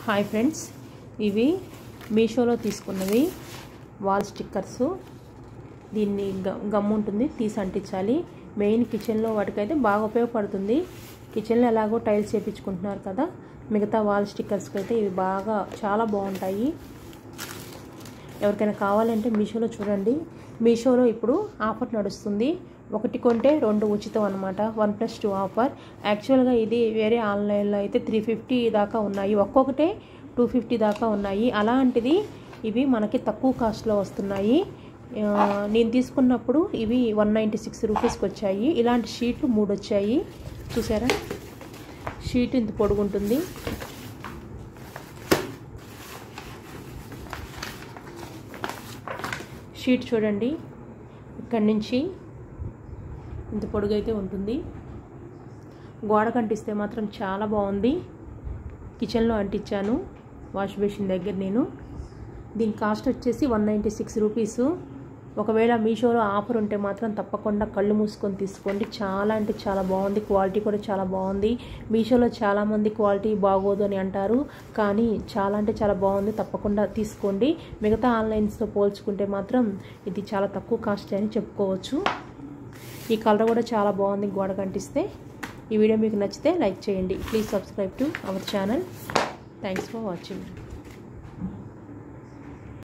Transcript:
hi friends ఇవి మీషోలో తీసుకున్నవి wall stickers దీన్ని గ గమ్ ఉంటుంది తీసి అంటించాలి మెయిన్ కిచెన్లో వాటికైతే బాగా ఉపయోగపడుతుంది కిచెన్లో ఎలాగో టైల్స్ చేయించుకుంటున్నారు కదా మిగతా వాల్ స్టిక్కర్స్కి అయితే ఇవి బాగా చాలా బాగుంటాయి ఎవరికైనా కావాలంటే మీషోలో చూడండి మీషోలో ఇప్పుడు ఆఫర్ నడుస్తుంది ఒకటి కొంటే రెండు ఉచితం అనమాట వన్ ప్లస్ టూ ఆఫర్ యాక్చువల్గా ఇది వేరే ఆన్లైన్లో అయితే త్రీ ఫిఫ్టీ దాకా ఉన్నాయి ఒక్కొక్కటే టూ ఫిఫ్టీ దాకా ఉన్నాయి అలాంటిది ఇవి మనకి తక్కువ కాస్ట్లో వస్తున్నాయి నేను తీసుకున్నప్పుడు ఇవి వన్ నైంటీ సిక్స్ రూపీస్కి వచ్చాయి ఇలాంటి షీట్లు మూడు వచ్చాయి చూసారా షీట్ ఇంత పొడుగుంటుంది షీట్ చూడండి ఇక్కడి నుంచి ఇంత పొడుగైతే ఉంటుంది గోడకు అంటిస్తే మాత్రం చాలా బాగుంది కిచెన్లో అంటించాను వాష్ బేసిన్ దగ్గర నేను దీని కాస్ట్ వచ్చేసి వన్ నైంటీ సిక్స్ రూపీసు ఒకవేళ మీషోలో ఆఫర్ ఉంటే మాత్రం తప్పకుండా కళ్ళు మూసుకొని తీసుకోండి చాలా అంటే చాలా బాగుంది క్వాలిటీ కూడా చాలా బాగుంది మీషోలో చాలామంది క్వాలిటీ బాగోదు అని అంటారు కానీ చాలా అంటే చాలా బాగుంది తప్పకుండా తీసుకోండి మిగతా ఆన్లైన్స్తో పోల్చుకుంటే మాత్రం ఇది చాలా తక్కువ కాస్ట్ అని చెప్పుకోవచ్చు ఈ కలర్ కూడా చాలా బాగుంది గోడ కంటిస్తే ఈ వీడియో మీకు నచ్చితే లైక్ చేయండి please subscribe to our channel thanks for watching